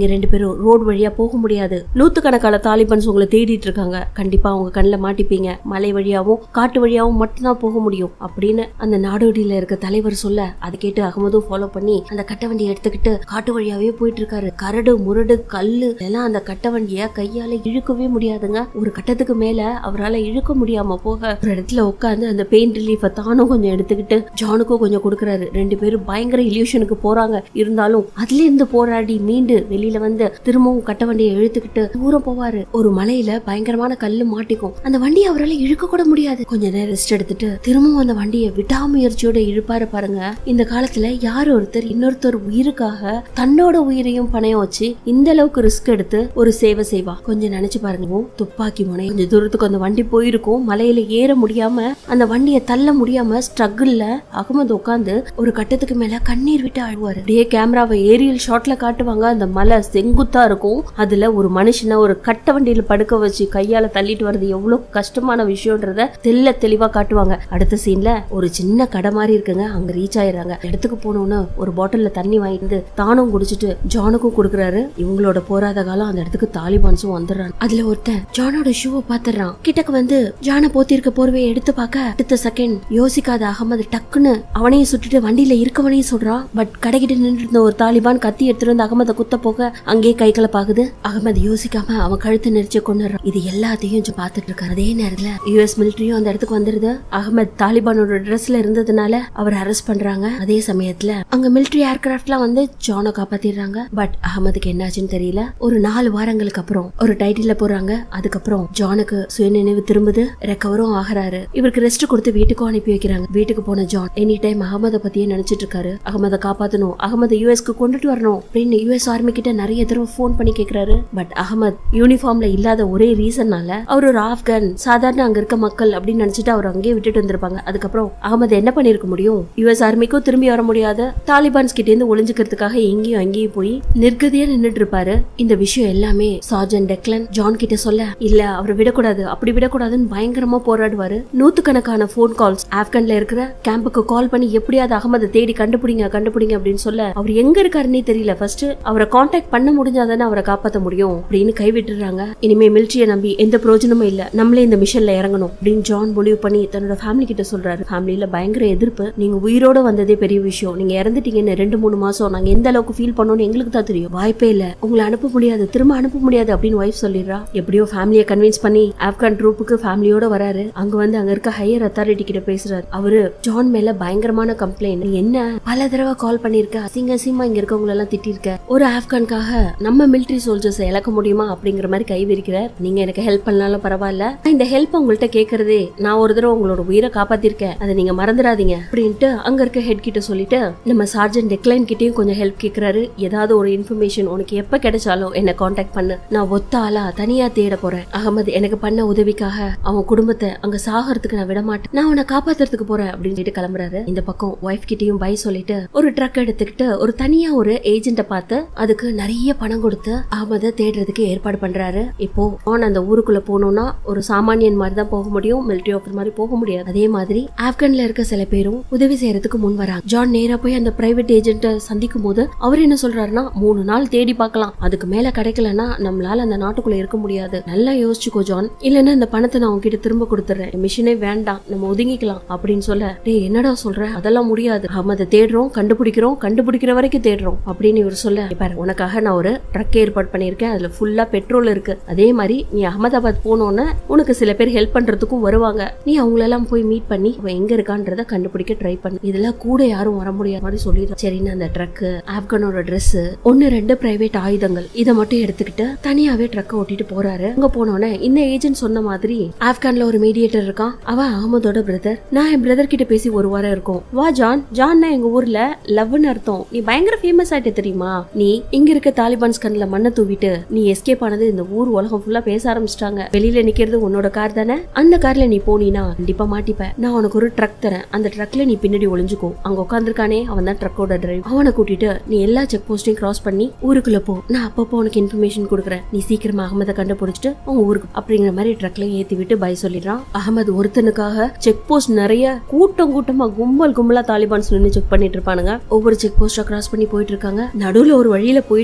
யாரும் ரோடு வழியா போக முடியாது நூத்துக்கணக்கான தாலிபன்ஸ் உங்களை தேடிட்டு இருக்காங்க கண்டிப்பா அவங்க கண்ணில் மாட்டிப்பீங்க மலை வழியாவும் காட்டு வழியாவும் மட்டும்தான் போக முடியும் அப்படின்னு அந்த நாடோடியில இருக்க தலைவர் சொல்ல அதை கேட்டு அகமதும் ஃபாலோ பண்ணி அந்த கட்ட வண்டியை எடுத்துக்கிட்டு காட்டு வழியாவே போயிட்டு இருக்காரு கரடு முரடு கல்லு எல்லாம் அந்த கட்ட வண்டிய கையால இழுக்கவே முடியாதுங்க ஒரு கட்டத்துக்கு மேல அவரால் இழுக்க முடியாம போக ஒரு இடத்துல உட்காந்து அந்த பெயின் ரிலீஃப தானும் கொஞ்சம் எடுத்துக்கிட்டு ஜானுக்கும் கொஞ்சம் கொடுக்கறாரு ரெண்டு பேரும் பயங்கர இல்யூஷனுக்கு போறாங்க இருந்தாலும் அதுல இருந்து போராடி மீண்டு வெளியில வந்து திரும்பவும் கட்ட வண்டியை இழுத்துக்கிட்டு தூரம் போவாரு ஒரு மலையில பயங்கரமான கல்லு மாட்டிக்கும் அந்த வண்டியை அவரால் இழுக்க கூட முடியாது கொஞ்ச நேரம் ரெஸ்ட் எடுத்துட்டு திரும்பவும் அந்த வண்டியை விடாமுயற்சியோட இழுப்பாரு பாருங்க இந்த காலத்துல யார் ஒருத்தர் இன்னொருத்தர் உயிருக்காக தன்னோட உயிரையும் பணையம் வச்சு இந்த அளவுக்கு ரிஸ்க் எடுத்து ஒரு சேவை செய்வா கொஞ்சம் நினைச்சு பாருங்க ஓ, துப்பாக்கி முனை கொஞ்சம் தூரத்துக்கு அந்த வண்டி போயிருக்கும் மலையில ஏற முடியாம அந்த வண்டியை தள்ள முடியாம ஸ்ட்ரகிள்ல அகமது உட்காந்து ஒரு கட்டத்துக்கு மேல கண்ணீர் விட்டு அழுவாரு அப்படியே கேமராவை ஏரியல் ஷாட்ல காட்டுவாங்க அந்த மலை செங்குத்தா இருக்கும் அதுல ஒரு மனுஷனை ஒரு கட்ட வண்டியில படுக்க வச்சு கையால தள்ளிட்டு வர்றது எவ்வளவு கஷ்டமான விஷயம்ன்றத தெல்ல தெளிவா காட்டுவாங்க அடுத்த சீன்ல ஒரு சின்ன கடை மாதிரி இருக்குங்க அங்க ரீச் ஆயிடுறாங்க இடத்துக்கு போனோன்னு ஒரு பாட்டில்ல தண்ணி வாங்கிட்டு வந்து தானும் குடிச்சிட்டு ஜானுக்கும் கொடுக்குறாரு இவங்களோட போராத காலம் அந்த இடத்துக்கு தாலிபான்ஸும் வந்துடுறாங்க அதுல ஒருத்தன் ஜானோட ஷூவை பாத்துறான் கிட்டக்கு வந்து ஜானை போத்திருக்க போர்வையை எடுத்து பார்க்க அடுத்த செகண்ட் யோசிக்காத அகமது டக்குன்னு அவனையும் சுட்டுட்டு வண்டியில இருக்கவனையும் சொல்றான் பட் கடைகிட்ட நின்று இருந்த ஒரு தாலிபான் கத்தி எடுத்துட்டு வந்து அகமதை குத்த போக அங்கேயே கை கலப்பாகுது அகமது யோசிக்காம அவன் கழுத்தை நெரிச்சு கொண்டுறான் இது எல்லாத்தையும் கொஞ்சம் பார்த்துட்டு இருக்காரு அதே நேரத்துல யுஎஸ் மிலிட்டரியும் அந்த இடத்துக்கு வந்துருது அகமது தாலிபானோட ட்ரெஸ்ல இருந்ததுனால அவர் அரெஸ்ட் பண்றாங்க அதே சமயத்துல அங்க மிலிட்டரி ஏர்கிராஃப்ட்லாம் வந்து ஜானை காப்பாத்திடுறாங்க பட் அகமதுக்கு என்னாச்சுன்னு தெரியல ஒரு நாலு வாரங்களுக்கு அப்புறம் ஒரு டைட்டில்ல போறாங்க அதுக்கப்புறம் ஜானுக்கு சுயநினைவு திரும்புது ரெக்கவரும் ஆகுறாரு இவருக்கு ரெஸ்ட் கொடுத்து வீட்டுக்கும் அனுப்பி வைக்கிறாங்க வீட்டுக்கு போன ஜான் எனி டைம் அகமதை பத்தியே நினைச்சிட்டு இருக்காரு அகமதை காப்பாத்தணும் அகமதை யூஎஸ்க்கு கொண்டுட்டு வரணும் அப்படின்னு யூஎஸ் ஆர்மி கிட்ட நிறைய தடவை ஃபோன் பண்ணி கேக்குறாரு பட் அகமத் யூனிஃபார்ம்ல இல்லாத ஒரே ரீசன்னால அவர் ஒரு ஆப்கன் சாதாரண அங்க இருக்க மக்கள் அப்படின்னு நினைச்சிட்டு அவர் அங்கேயே விட்டுட்டு வந்திருப்பாங்க அதுக்கப்புறம் அகமது என்ன பண்ணிருக்க முடியும் யூஎஸ் ஆர்மிக்கும் திரும்பி வர முடியாத தாலிபான்ஸ் கிட்ட இருந்து ஒளிஞ்சுக்கிறதுக்காக எங்கேயும் அங்கேயும் போய் நிர்கதியா நின்னுட்டு இருப்பாரு இந்த விஷயம் எல்லாமே சார்ஜன் டெக்லன் ஜான் கிட்ட சொல்ல இல்ல அவரை விடக்கூடாது அப்படி விடக்கூடாதுன்னு பயங்கரமா போராடுவாரு நூத்துக்கணக்கான ஃபோன் கால்ஸ் ஆப்கன்ல இருக்கிற கேம்புக்கு கால் பண்ணி எப்படியாவது அகமதை தேடி கண்டுபிடிங்க கண்டுபிடிங்க அப்படின்னு சொல்ல அவர் எங்க இருக்காருன்னே தெரியல ஃபர்ஸ்ட் அவரை காண்டாக்ட் பண்ண முடிஞ்சாதானே அவரை காப்பாத்த முடியும் அப்படின்னு கைவிட்டுறாங்க இனிமே மிலிட்ரியை நம்பி எந்த பிரயோஜனமும் இல்ல நம்மளே இந்த மிஷன்ல இறங்கணும் அப்படின்னு ஜான் முடிவு பண்ணி தன்னோட ஃபேமிலி கிட்ட சொல்றாரு ஃபேமிலியில பயங்கர எதிர்ப்பு நீங்க உயிரோட வந்ததே பெரிய விஷயம் நீங்க இறந்துட்டீங்கன்னு ரெண்டு மூணு மாசம் நாங்க எந்த அளவுக்கு ஃபீல் பண்ணோம்னு எங்களுக்கு தான் தெரியும் வாய்ப்பே இல்ல உங்களை அனுப்ப முடியாது திரும்ப அனுப்ப முடியாது அப்படின்னு ஒய்ஃப் சொல்லிடுறா எப்படியோ ஃபேமிலியை கன்வின்ஸ் பண்ணி ஆப்கான் ட்ரூப்புக்கு ஃபேமிலியோட வராரு அங்க வந்து அங்க இருக்க ஹையர் அத்தாரிட்டி கிட்ட பேசுறாரு அவரு ஜான் மேல பயங்கரமான கம்ப்ளைண்ட் என்ன பல தடவை கால் பண்ணிருக்க அசிங்க அசிங்கமா இங்க இருக்கவங்க எல்லாம் திட்டிருக்க ஒரு ஆப்கான்காக நம்ம மிலிட்டரி சோல்ஜர்ஸ் இழக்க முடியுமா அப்படிங்கிற மாதிரி கை விரிக்கிறார் நீங்க எனக்கு ஹெல்ப் பண்ணாலும் பரவாயில்ல நான் இந்த ஹெல்ப் உங்கள்ட்ட கேக்குறதே நான் ஒரு தடவை உங்களோட உயிரை காப்பாத்திருக்கேன் அதை நீங்க மறந்துடாதீங்க அப்படின்ட்டு அங்க இருக்க ஹெட் கிட்ட சொல்லிட்டு நம்ம சார்ஜன் டெக்லைன் கிட்டயும் கொஞ்சம் ஹெல்ப் கேக்குறாரு ஏதாவது ஒரு இன்ஃபர்மேஷன் உனக்கு எப்ப கிடைச்சாலும் என்ன காண்டாக்ட் பண்ணு நான் ஒத்த ஆளா தனியா தேட போறேன் அகமது எனக்கு பண்ண உதவிக்காக அவன் குடும்பத்தை அங்க சாகறதுக்கு நான் விட மாட்டேன் நான் அவனை காப்பாத்துறதுக்கு போறேன் அப்படின்னு சொல்லிட்டு கிளம்புறாரு இந்த பக்கம் ஒய்ஃப் கிட்டயும் பை சொல்லிட்டு ஒரு ட்ரக் எடுத்துக்கிட்டு ஒரு தனியா ஒரு ஏஜென்ட்ட பார்த்து அதுக்கு நிறைய பணம் கொடுத்து அகமதை தேடுறதுக்கு ஏற்பாடு பண்றாரு இப்போ அவன் அந்த ஊருக்குள்ள போனோம்னா ஒரு சாமானியன் மாதிரி தான் போக முடியும் மிலிட்டரி ஆஃபர் மாதிரி போக முடியாது அதே மாதிரி ஆப்கான்ல இருக்க சில பேரும் உதவி செய்யறதுக்கு முன் வராங்க ஜான் நேரா போய் அந்த பிரைவேட் ஏஜென்ட்ட சந்திக்கும் போது அவர் என்ன சொல்றாருன்னா மூணு நாள் தேடி பார்க்கலாம் அதுக்கு மேல கிடைக்கலன்னா நம்மளால அந்த நாட்டுக்குள்ள இருக்க முடியாது நல்லா யோசிச்சுக்கோ ஜான் இல்லைன்னா இந்த பணத்தை நான் உங்ககிட்ட திரும்ப கொடுத்துறேன் மிஷினே வேண்டாம் நம்ம ஒதுங்கிக்கலாம் அப்படின்னு சொல்ல டேய் என்னடா சொல்ற அதெல்லாம் முடியாது அகமதை தேடுறோம் கண்டுபிடிக்கிறோம் கண்டுபிடிக்கிற வரைக்கும் தேடுறோம் அப்படின்னு இவர் சொல்ல பாரு உனக்காக நான் ஒரு ட்ரக் ஏற்பாடு பண்ணியிருக்கேன் அதுல ஃபுல்லா பெட்ரோல் இருக்கு அதே மாதிரி நீ அகமதாபாத் போனோன்னு உனக்கு சில பேர் ஹெல்ப் பண்றதுக்கும் வருவாங்க நீ அவங்களெல்லாம் போய் மீட் பண்ணி அவன் எங்க இருக்கான்றத கண்டுபிடிக்க ட்ரை பண்ணு இதெல்லாம் கூட யாரும் வர முடியாத மாதிரி சொல்லிடுறேன் சரின்னு அந்த ட்ரக் ஆப்கானோட Dress ஒன்னு ரெண்டு பிரைவேட் ஆயுதங்கள் இதை மட்டும் எடுத்துக்கிட்டு தனியாவே ட்ரக்கை ஓட்டிட்டு போறாரு அங்க போனோடனே இந்த ஏஜென்ட் சொன்ன மாதிரி ஆப்கான்ல ஒரு மீடியேட்டர் இருக்கான் அவன் அகமதோட பிரதர் நான் என் பிரதர் கிட்ட பேசி ஒரு வாரம் இருக்கும் வா ஜான் ஜான்னா எங்க ஊர்ல லவ்னு அர்த்தம் நீ பயங்கர ஃபேமஸ் ஆயிட்ட தெரியுமா நீ இங்க இருக்க தாலிபான்ஸ் கண்ணுல மண்ணை தூவிட்டு நீ எஸ்கேப் ஆனது இந்த ஊர் உலகம் ஃபுல்லா பேச ஆரம்பிச்சிட்டாங்க வெளியில நிக்கிறது உன்னோட கார் தானே அந்த கார்ல நீ போனீனா கண்டிப்பா மாட்டிப்ப நான் உனக்கு ஒரு ட்ரக் தரேன் அந்த ட்ரக்ல நீ பின்னாடி ஒளிஞ்சுக்கோ அங்க உட்காந்துருக்கானே அவன் தான் ட்ரக்கோட டிரைவ் அவனை கூட்டிட்டு நீ எல்லா செக் போஸ்டையும் கிராஸ் பண்ணி ஊருக்குள்ள போ நான் அப்பப்போ உனக்கு இன்ஃபர்மேஷன் கொடுக்குறேன் நீ சீக்கிரமா அகமதை கண்டுபிடிச்சிட்டு உங்க ஊருக்கு அப்படிங்கிற மாதிரி ட்ரக்ல ஏத்தி விட்டு பை சொல்லிடுறான் அகமது ஒருத்தனுக்காக செக் போஸ்ட் நிறைய கூட்டம் கூட்டமா கும்பல் கும்பலா தாலிபான்ஸ் நின்று செக் பண்ணிட்டு இருப்பானுங்க ஒவ்வொரு செக் போஸ்டா கிராஸ் பண்ணி போயிட்டு இருக்காங்க நடுவுல ஒரு வழியில போயிட்டே இருப்பாங்க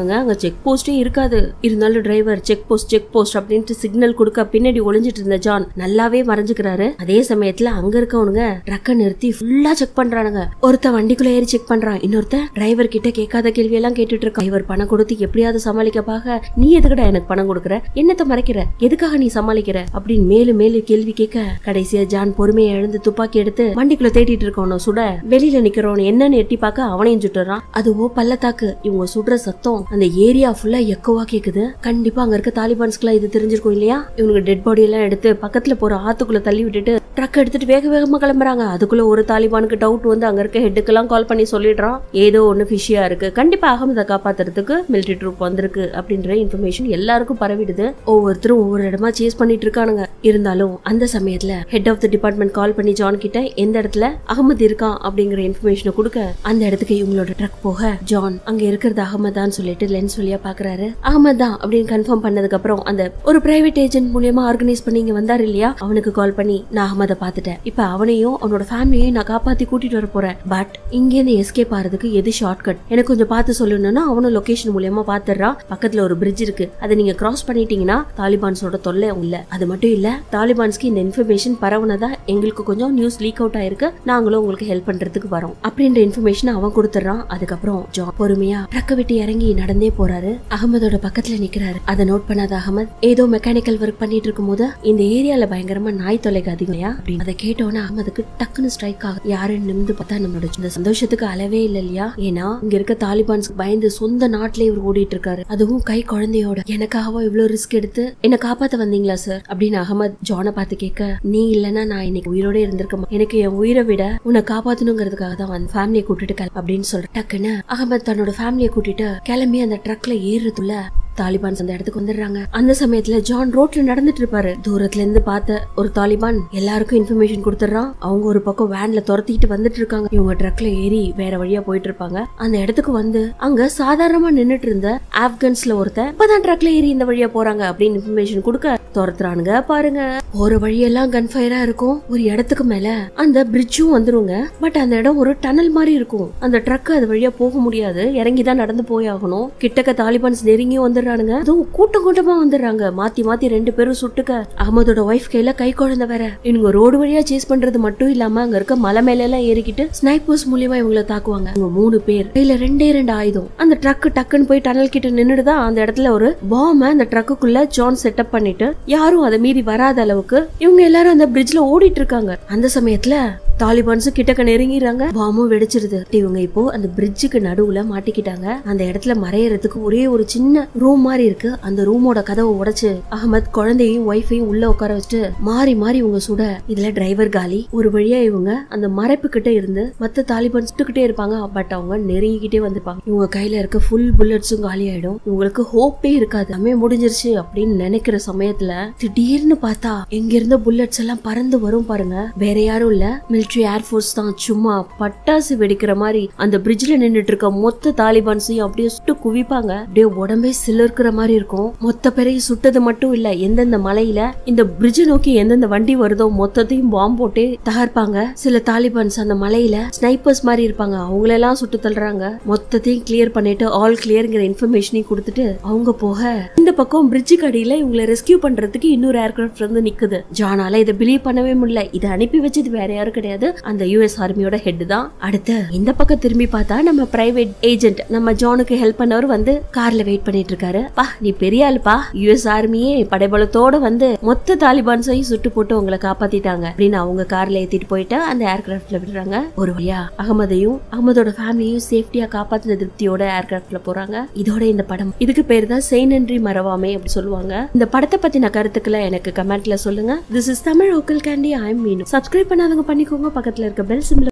போறாங்கங்க அங்க செக் போஸ்டே இருக்காது இருந்தாலும் driver check post check post அப்படின்ட்டு சிக்னல் கொடுக்க பின்னாடி ஒளிஞ்சிட்டு இருந்த ஜான் நல்லாவே மறைஞ்சுக்கிறாரு அதே சமயத்துல அங்க இருக்கவனுங்க ட்ரக்க நிறுத்தி ஃபுல்லா செக் பண்றானுங்க ஒருத்த வண்டிக்குள்ள ஏறி செக் பண்றான் இன்னொருத்த டிரைவர் கிட்ட கேட்காத கேள்வி எல்லாம் கேட்டுட்டு இருக்கான் இவர் பணம் கொடுத்து எப்படியாவது சமாளிக்க பாக்க நீ எதுக்குடா எனக்கு பணம் கொடுக்குற என்னத்த மறைக்கிற எதுக்காக நீ சமாளிக்கிற அப்படின்னு மேலும் மேலும் கேள்வி கேட்க கடைசியா ஜான் பொறுமையை எழுந்து துப்பாக்கி எடுத்து வண்டிக்குள்ள தேடிட்டு இருக்கவன சுட வெளியில நிக்கிறவன் என்னன்னு எட்டி பார்க்க அவனையும் சுட்டுறான் அதுவோ பள்ளத்தாக்கு இவங்க சுடுற சத்தம் அந்த ஏரியா ஃபுல்லா எக்கோவா கேக்குது கண்டிப்பா அங்க இருக்க தாலிபான்ஸ்க்குலாம் இது தெரிஞ்சிருக்கும் இல்லையா இவனுக்கு டெட் பாடி எல்லாம் எடுத்து பக்கத்துல போற ஆத்துக்குள்ள தள்ளி விட்டுட்டு ட்ரக் எடுத்துட்டு வேக வேகமா கிளம்புறாங்க அதுக்குள்ள ஒரு தாலிபானுக்கு டவுட் வந்து அங்க இருக்க ஹெட்டுக்கெல்லாம் கால் பண்ணி சொல்லிடுறான் ஏதோ ஒண்ணு ஃபிஷியா இருக்கு கண்டிப்பா அகமதை காப்பாத்துறதுக்கு மிலிட்டரி ட்ரூப் வந்திருக்கு அப்படின்ற இன்ஃபர்மேஷன் எல்லாருக்கும் பரவிடுது ஒவ்வொருத்தரும் ஒவ்வொரு இடமா சேஸ் பண்ணிட்டு இருக்கானுங்க இருந்தாலும் அந்த சமயத்துல head off the department call பண்ணி ஜான் கிட்ட எந்த இடத்துல அகமது இருக்கான் அப்படிங்கிற இன்ஃபர்மேஷனை கொடுக்க அந்த இடத்துக்கு இவங்களோட ட்ரக் போக ஜான் அங்க இருக்கிறது அகமதான்னு சொல்லிட்டு லென்ஸ் வழியா பாக்குறாரு அகமது தான் அப்படின்னு கன்ஃபார்ம் பண்ணதுக்கு அப்புறம் அந்த ஒரு பிரைவேட் ஏஜென்ட் மூலியமா ஆர்கனைஸ் பண்ணி இங்க வந்தாரு இல்லையா அவனுக்கு கால் பண்ணி நான் அகமதை பாத்துட்டேன் இப்ப அவனையும் அவனோட ஃபேமிலியையும் நான் காப்பாத்தி கூட்டிட்டு வர போறேன் பட் இங்க இருந்து எஸ்கேப் ஆறதுக்கு எது ஷார்ட் கட் எனக்கு கொஞ்சம் பார்த்து சொல்லணும்னா அவனும் லொகேஷன் மூலியமா பாத்துறான் பக்கத்துல ஒரு பிரிட்ஜ் இருக்கு அதை நீங்க கிராஸ் பண்ணிட்டீங்கன்னா தாலிபான்ஸோட தொல்லை இல்ல அது மட்டும் இல்ல தாலிபான்ஸ்க்கு இந்த இன்ஃபர்மேஷன் பரவுனதா எங்களுக்கு கொஞ்சம் நியூஸ் லீக் அவுட் ஆயிருக்கு நாங்களும் உங்களுக்கு ஹெல்ப் பண்றதுக்கு வரோம் அப்படின்ற இன்ஃபர்மேஷன் அவன் கொடுத்துறான் அதுக்கப்புறம் ஜான் பொறுமையா ட்ரக்க விட்டு இறங்கி நடந்தே போறாரு அகமதோட பக்கத்துல நிக்கிறாரு அதை நோட் பண்ணாத அகமத் ஏதோ மெக்கானிக்கல் ஒர்க் பண்ணிட்டு இருக்கும் போது இந்த ஏரியால பயங்கரமா நாய் தொலைக்கு அதிகம் இல்லையா அப்படின்னு அதை கேட்டோன்னே அகமதுக்கு டக்குன்னு ஸ்ட்ரைக் ஆகும் யாருன்னு நிமிந்து பார்த்தா நம்மளோட இந்த சந்தோஷத்துக்கு அளவே இல்ல இல்லையா ஏன்னா இங்க இருக்க தாலிபான்ஸ் பயந்து சொந்த நாட்டிலே இவர் ஓடிட்டு இருக்காரு அதுவும் கை குழந்தையோட எனக்காகவா இவ்வளவு ரிஸ்க் எடுத்து என்ன காப்பாத்த வந்தீங்களா சார் அப்படின்னு அகமத் ஜானை பார்த்து கேட்க நீ இல்லனா நான் இன்னைக்கு உயிரோட இருந்திருக்க மாட்டேன். எனக்கு என் உயிரை விட உன்னை காப்பாத்தணுங்கிறதுக்காக தான் வந்து ஃபேமிலியை கூட்டிட்டு கிளம்பு அப்படின்னு சொல்ற டக்குன்னு அகமத் தன்னோட ஃபேமிலியை கூட்டிட்டு கிளம்பி அந்த ட்ரக்ல ஏறுறதுல தாலிபான்ஸ் அந்த இடத்துக்கு வந்துடுறாங்க அந்த சமயத்துல ஜான் ரோட்ல நடந்துட்டு இருப்பாரு தூரத்துல இருந்து பார்த்த ஒரு தாலிபான் எல்லாருக்கும் இன்ஃபர்மேஷன் கொடுத்துறான் அவங்க ஒரு பக்கம் வேன்ல துரத்திட்டு வந்துட்டு இருக்காங்க இவங்க ட்ரக்ல ஏறி வேற வழியா போயிட்டு இருப்பாங்க அந்த இடத்துக்கு வந்து அங்க சாதாரணமா நின்னுட்டு இருந்த ஆப்கன்ஸ்ல ஒருத்தன் இப்பதான் ட்ரக்ல ஏறி இந்த வழியா போறாங்க அப்படின்னு இன்ஃபர்மேஷன் கொடுக்க துரத்துறானுங்க பாருங்க போற வழியெல்லாம் கன் ஃபயரா இருக்கும் ஒரு இடத்துக்கு மேல அந்த பிரிட்ஜும் வந்துருங்க பட் அந்த இடம் ஒரு டனல் மாதிரி இருக்கும் அந்த ட்ரக் அது வழியா போக முடியாது இறங்கி தான் நடந்து போய் ஆகணும் கிட்டக்க தாலிபான்ஸ் நெருங்கி வந்துடுறானுங்க அதுவும் கூட்டம் கூட்டமா வந்துடுறாங்க மாத்தி மாத்தி ரெண்டு பேரும் சுட்டுக்க அகமதோட ஒய்ஃப் கையில கை குழந்தை வேற இவங்க ரோடு வழியா சேஸ் பண்றது மட்டும் இல்லாம அங்க இருக்க மலை மேல எல்லாம் ஏறிக்கிட்டு ஸ்னைப்பர்ஸ் மூலியமா இவங்களை தாக்குவாங்க இவங்க மூணு பேர் கையில ரெண்டே ரெண்டு ஆயுதம் அந்த ட்ரக் டக்குன்னு போய் டனல் கிட்ட நின்னுடுதான் அந்த இடத்துல ஒரு பாம்ப அந்த ட்ரக்குக்குள்ள ஜான் செட்டப் பண்ணிட்டு யாரும் அதை மீறி வராத அளவுக்கு இவங்க எல்லாரும் அந்த பிரிட்ஜ்ல ஓடிட்டு இருக்காங்க அந்த சமயத்துல தாலிபான்ஸ் கிட்டக்க நெருங்கிடுறாங்க பாம்பும் வெடிச்சிருது இவங்க இப்போ அந்த பிரிட்ஜுக்கு நடுவுல மாட்டிக்கிட்டாங்க அந்த இடத்துல மறையறதுக்கு ஒரே ஒரு சின்ன ரூம் மாதிரி இருக்கு அந்த ரூமோட கதவை உடைச்சு அகமத் குழந்தையும் ஒய்ஃபையும் உள்ள உட்கார வச்சுட்டு மாறி மாறி இவங்க சுட இதுல டிரைவர் காலி ஒரு வழியா இவங்க அந்த மறைப்பு கிட்ட இருந்து மத்த தாலிபான் சுட்டுக்கிட்டே இருப்பாங்க பட் அவங்க நெருங்கிக்கிட்டே வந்திருப்பாங்க இவங்க கையில இருக்க ஃபுல் புல்லட்ஸும் காலி ஆயிடும் இவங்களுக்கு ஹோப்பே இருக்காது எல்லாமே முடிஞ்சிருச்சு அப்படின்னு நினைக்கிற சமயத்துல திடீர்னு பார்த்தா எங்க இருந்த புல்லட்ஸ் எல்லாம் பறந்து வரும் பாருங்க வேற யாரும் இல்ல மிலிட்ரி ஏர்ஃபோர்ஸ் தான் சும்மா பட்டாசு வெடிக்கிற மாதிரி அந்த பிரிட்ஜ்ல நின்னுட்டு இருக்க மொத்த தாலிபான்ஸையும் அப்படியே சுட்டு குவிப்பாங்க அப்படியே உடம்பே சிலிர்க்கிற மாதிரி இருக்கும் மொத்த பேரையும் சுட்டது மட்டும் இல்ல எந்தெந்த மலையில இந்த பிரிட்ஜ் நோக்கி எந்தெந்த வண்டி வருதோ மொத்தத்தையும் பாம்பு போட்டு தகர்ப்பாங்க சில தாலிபான்ஸ் அந்த மலையில ஸ்னைப்பர்ஸ் மாதிரி இருப்பாங்க அவங்களெல்லாம் சுட்டு தள்ளுறாங்க மொத்தத்தையும் கிளியர் பண்ணிட்டு ஆல் கிளியர்ங்கிற இன்ஃபர்மேஷனையும் கொடுத்துட்டு அவங்க போக இந்த பக்கம் பிரிட்ஜுக்கு அடியில இவங்களை ரெஸ்கியூ பண்றதுக்கு இன்னொரு ஏர்கிராஃப்ட் வந்து நிக்குது ஜானால இதை பிலீவ் பண்ணவே முடியல இதை அனுப்பி வச்சது வேற யாரும் கிடையாது அந்த யுஎஸ் ஆர்மியோட ஹெட் தான் அடுத்து இந்த பக்கம் திரும்பி பார்த்தா நம்ம பிரைவேட் ஏஜென்ட் நம்ம ஜானுக்கு ஹெல்ப் பண்ணவர் வந்து கார்ல வெயிட் பண்ணிட்டு இருக்காரு பா நீ பெரிய ஆளுப்பா யுஎஸ் ஆர்மியே படைபலத்தோட வந்து மொத்த தாலிபான்ஸையும் சுட்டு போட்டு உங்களை காப்பாத்திட்டாங்க அப்படின்னு அவங்க கார்ல ஏத்திட்டு போயிட்டு அந்த ஏர்கிராஃப்ட்ல விடுறாங்க ஒரு வழியா அகமதையும் அகமதோட ஃபேமிலியும் சேஃப்டியா காப்பாத்தின திருப்தியோட ஏர்கிராஃப்ட்ல போறாங்க இதோட இந்த படம் இதுக்கு பேர் தான் செய் நன்றி மறவாமே அப்படி சொல்லுவாங்க இந்த படத்தை பத்தின கருத்துக்களை எனக்கு கமெண்ட்ல சொல்லுங்க திஸ் இஸ் தமிழ் ஓக்கல் கேண்டி ஐ மீனும் சப்ஸ்கிரைப் பண்ணாதவங்க பண்ணிக்கோங்க பக்கத்துல இருக்க பெல் சிம்பிள்